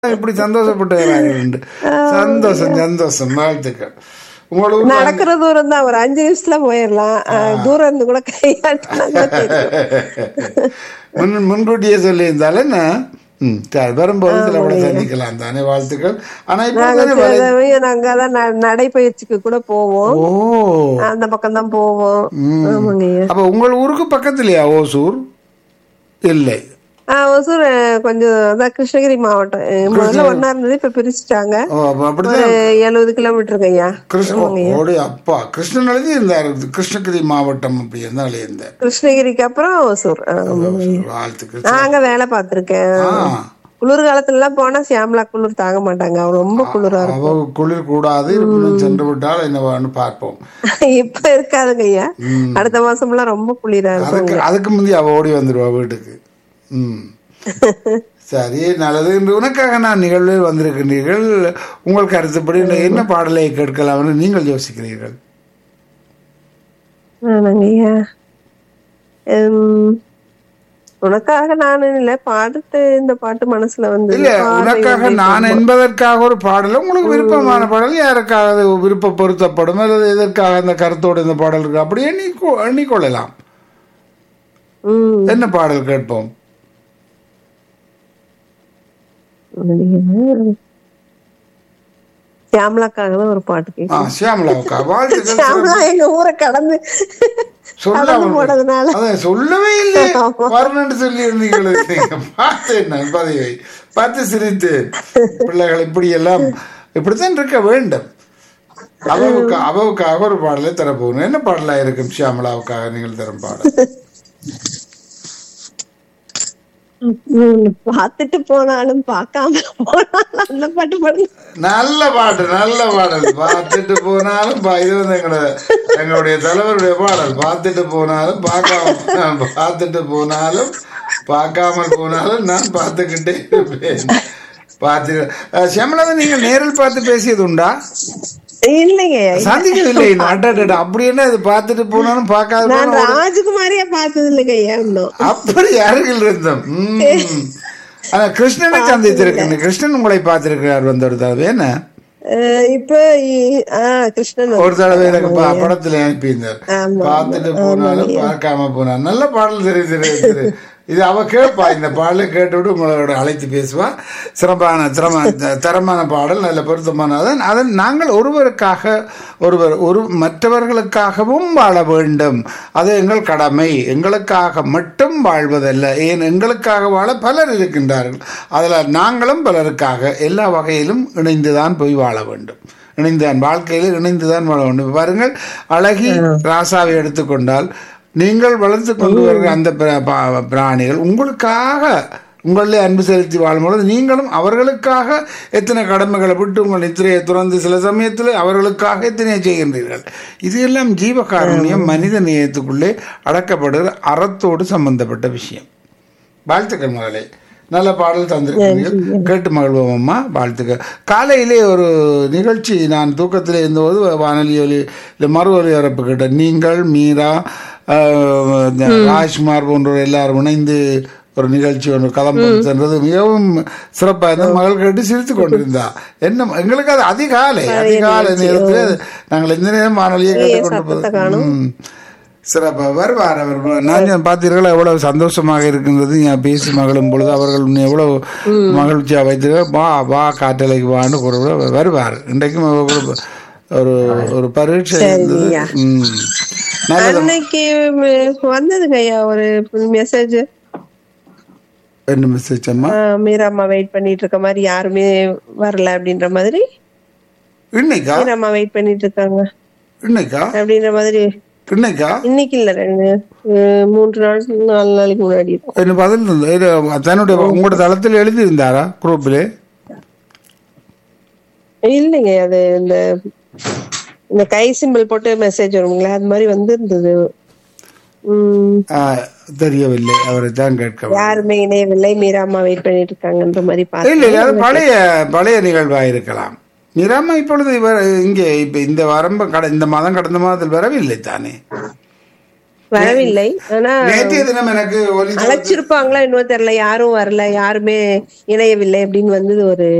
இப்படி சந்தோஷப்பட்டு சந்தோஷம் சந்தோஷம் வாழ்த்துக்கள் உங்களுக்கு நடக்கிற தூரம் தான் ஒரு அஞ்சு நிமிஷத்துல போயிடலாம் அஹ், தூரம் இருந்து கூட கையாட்டினா தெரியும் முன் முன்கூட்டியே சொல்லியிருந்தாலும் என்ன ம் சரி வரும்போது சில கூட சந்திக்கலாம் தானே வாழ்த்துக்கள் ஆனா இப்போ நாங்க தானே சில வலை- சமயம் நாங்க அதான் ந- நடைப்பயிற்சிக்கு கூட போவோம் ஓ அந்த பக்கம் தான் போவோம் ஆமாங்க ஐயா அப்ப உங்கள் ஊருக்கு பக்கத்துலயா ஓசூர் இல்லை ஆஹ் ஒசூர் அஹ், கொஞ்சம் அதான் கிருஷ்ணகிரி மாவட்டம் அஹ், முதல்ல ஒன்னா இருந்தது இப்ப பிரிச்சுட்டாங்க ஓ அப்ப அப்படிதான் ஒரு எழுபது கிலோமீட்டருக்கு ஐயா கிருஷ்ண ஓடி அப்பா கிருஷ்ணன் எழுதி இருந்தார் கிருஷ்ணகிரி மாவட்டம் அப்படி இருந்தா எழுதியிருந்தார் கிருஷ்ணகிரிக்கு அப்புறம் ஒசூர் ஆமா. வாழ்த்துக்கள் நான் அங்க வேலை பார்த்திருக்கேன் ஆ குளிர் காலத்துல எல்லாம் போனா சியாமலா குளிர் தாங்க மாட்டாங்க அவ ரொம்ப குளிரா இருக்கும் அவ குளிர் கூடாது இருப்பினும் சென்று விட்டால் என்னவான்னு பார்ப்போம் இப்ப இருக்காதுங்க ஐயா அடுத்த மாசம் எல்லாம் ரொம்ப குளிரா இருக்கும் அதுக்கு அதுக்கு முந்தைய அவ ஓடி வந்துடுவா வீட்டுக்கு ம் சரி நல்லது இன்று உனக்காக நான் நிகழ்வில் வந்திருக்கின்றீர்கள் உங்கள் கருத்துப்படி இந்த என்ன பாடலை கேட்கலாம்னு நீங்கள் யோசிக்கிறீர்கள் ஆமாங்க ஐயா உம், உனக்காக நான் இல்ல பாட்டு இந்த பாட்டு மனசுல வந்து இல்ல உனக்காக நான் என்பதற்காக ஒரு பாடல் உங்களுக்கு விருப்பமான பாடல் யாருக்காக அது விருப்ப பொருத்தப்படும் அல்லது எதற்காக அந்த கருத்தோடு இந்த பாடல் இருக்கு அப்படி எண்ணி எண்ணிக்கொள்ளலாம் உம் என்ன பாடல் கேட்போம் சியாமலாக்காக தான் ஒரு பாட்டு ஆ கேட்கும் சியாமலாவுக்கா வாழ்த்துக்கள் சியாமலா எங்க ஊரை கடந்து கடந்து சொல்லாமல் போனதுனால அதான் சொல்லவே இல்லை வரணும்னு சொல்லி இருந்தீங்களே நீங்க பார்த்தேன் நான் பதிவை பார்த்து சிரித்தேன் பிள்ளைகள் இப்படி எல்லாம் இப்படித்தான் இருக்க வேண்டும் அவவுக்கு அவவுக்காக ஒரு பாடலை தரப்போகணும் என்ன பாடலா இருக்கும் ஷியாமலாவுக்காக நீங்கள் தரும் பாடல் உம், பார்த்துட்டு போனாலும் பார்க்காம போனாலும் அந்த பாட்டு பாடுங்க நல்ல பாட்டு நல்ல பாடல் பார்த்துட்டு போனாலும் பா- இது வந்து எங்களோட எங்களுடைய தலைவருடைய பாடல் பார்த்துட்டு போனாலும் பார்க்காம நான் பார்த்துட்டு போனாலும் பார்க்காமல் போனாலும் நான் பார்த்துக்கிட்டே இருப்பேன் பார்த்து அஹ், சியாமலாவை நீங்கள் நேரில் பார்த்து பேசியது உண்டா இல்லைங்க சந்திக்கவில்லை அடடட அப்படி என்ன இது பார்த்துட்டு போனாலும் பார்க்காத நான் போனாலும் ராஜகுமாரியா பார்த்தது இல்லைங்க ஐயா இன்னும் அப்படி அருகில் இருந்தோம் உம். ஆனா கிருஷ்ணனை சந்தித்திருக்கேன் கிருஷ்ணன் உங்களை பார்த்திருக்கிறார் வந்த ஒரு தடவை என்ன அஹ் இப்ப இ- ஆஹ் கிருஷ்ணன் ஒரு தடவை எனக்கு ப- படத்துல அனுப்பியிருந்தார் ஆமா. பார்த்துட்டு போனாலும் பார்க்காம போனாலும் நல்ல பாடல் தெரியுது தெரியுது, தெரியுது. இது அவ கேட்பா இந்த பாடலை கேட்டுவிட்டு உங்களோட அழைத்து பேசுவா சிறப்பான திறம தரமான பாடல் நல்ல பொருத்தமான அதன் அதன் நாங்கள் ஒருவருக்காக ஒருவர் ஒரு மற்றவர்களுக்காகவும் வாழ வேண்டும் அது எங்கள் கடமை எங்களுக்காக மட்டும் வாழ்வதல்ல ஏன் எங்களுக்காக வாழ பலர் இருக்கின்றார்கள் அதில் நாங்களும் பலருக்காக எல்லா வகையிலும் இணைந்துதான் போய் வாழ வேண்டும் இணைந்துதான் வாழ்க்கையில் இணைந்துதான் வாழ வேண்டும் பாருங்கள் அழகி ராசாவை எடுத்துக்கொண்டால் நீங்கள் வளர்த்து கொண்டு வருகிற அந்த பிர- பா- பிராணிகள் உங்களுக்காக உங்களே அன்பு செலுத்தி வாழும்பொழுது நீங்களும் அவர்களுக்காக எத்தனை கடமைகளை விட்டு உங்கள் நித்திரையை துறந்து சில சமயத்தில் அவர்களுக்காக எத்தனை செய்கின்றீர்கள் இது எல்லாம் ஜீவகாருண்யம் மனித நேயத்துக்குள்ளே அடக்கப்படுகிற அறத்தோடு சம்பந்தப்பட்ட விஷயம் வாழ்த்துக்கள் மகளே நல்ல பாடல் தந்திருக்கிறீர்கள் கேட்டு மகிழ்வோம் அம்மா வாழ்த்துக்கள் காலையிலே ஒரு நிகழ்ச்சி நான் தூக்கத்தில் இருந்தபோது வானொலி ஒலி இல்லை மறு ஒலிபரப்பு கேட்டேன் நீங்கள் மீரா ஆஹ், இந்த ராஜ்குமார் போன்றோர் எல்லாரும் இணைந்து ஒரு நிகழ்ச்சி ஒன்று கதம்பம் சென்றது மிகவும் சிறப்பாக இருந்தது மகள் கேட்டு சிரித்து கொண்டிருந்தா என்ன எங்களுக்கு அது அதிகாலை அதிகாலை நேரத்தில் நாங்கள் எந்த நேரம் வானொலியை கேட்டுக்கொண்டு ம். சிறப்பா வருவார் அவர் நான் பார்த்தீர்களா எவ்வளவு சந்தோஷமாக இருக்கின்றது நான் பேசி மகளும் பொழுது அவர்கள் உன்னை எவ்வளவு மகிழ்ச்சியா வைத்திருக்க வா வா காட்டலைக்கு வான்னு கூட வருவார் இன்றைக்கும் அவர் ஒரு ஒரு பரீட்சை இருந்தது ம். நல்லது அன்னைக்கு ம், வந்ததுங்க ஐயா ஒரு மெசேஜ் என்ன மெசேஜ் அம்மா மீராம்மா வெயிட் பண்ணிட்டு இருக்க மாதிரி யாருமே வரல அப்படின்ற மாதிரி இன்னைக்கா மீராம்மா வெயிட் பண்ணிட்டு இருக்காங்க இன்னைக்கா அப்படின்ற மாதிரி இன்னைக்கா இன்னைக்கு இல்ல ரெண்டு அஹ், மூன்று நாள் நாலு நாளைக்கு முன்னாடி இருக்கும் என்ன பதில் தந்தது? இது தன்னுடைய உங்களோட தளத்தில் எழுதியிருந்தாரா குரூப்பிலே இல்லைங்க அது இந்த இந்த கை சிம்பிள் போட்டு மெசேஜ் வருங்களா அது மாதிரி வந்திருந்தது உம் ஆ, தெரியவில்லை அவரை தான் கேட்க வேண்டும். யாருமே இணையவில்லை மீராம்மா வெயிட் பண்ணிட்டு இருக்காங்கன்ற மாதிரி இல்லை இல்லை, பார்த்தேன் அது பழைய பழைய நிகழ்வாக இருக்கலாம் நிராம இப்பொழுது இவர் இங்கே இப்ப இந்த வரம்பு கட இந்த மாதம் கடந்த மாதத்தில் வரவில்லை தானே வரவில்லை ஆனா நேற்றைய தினம் எனக்கு ஒலி அழைச்சிருப்பாங்களா இன்னும் தெரியல யாரும் வரல யாருமே இணையவில்லை அப்படின்னு வந்தது ஒரு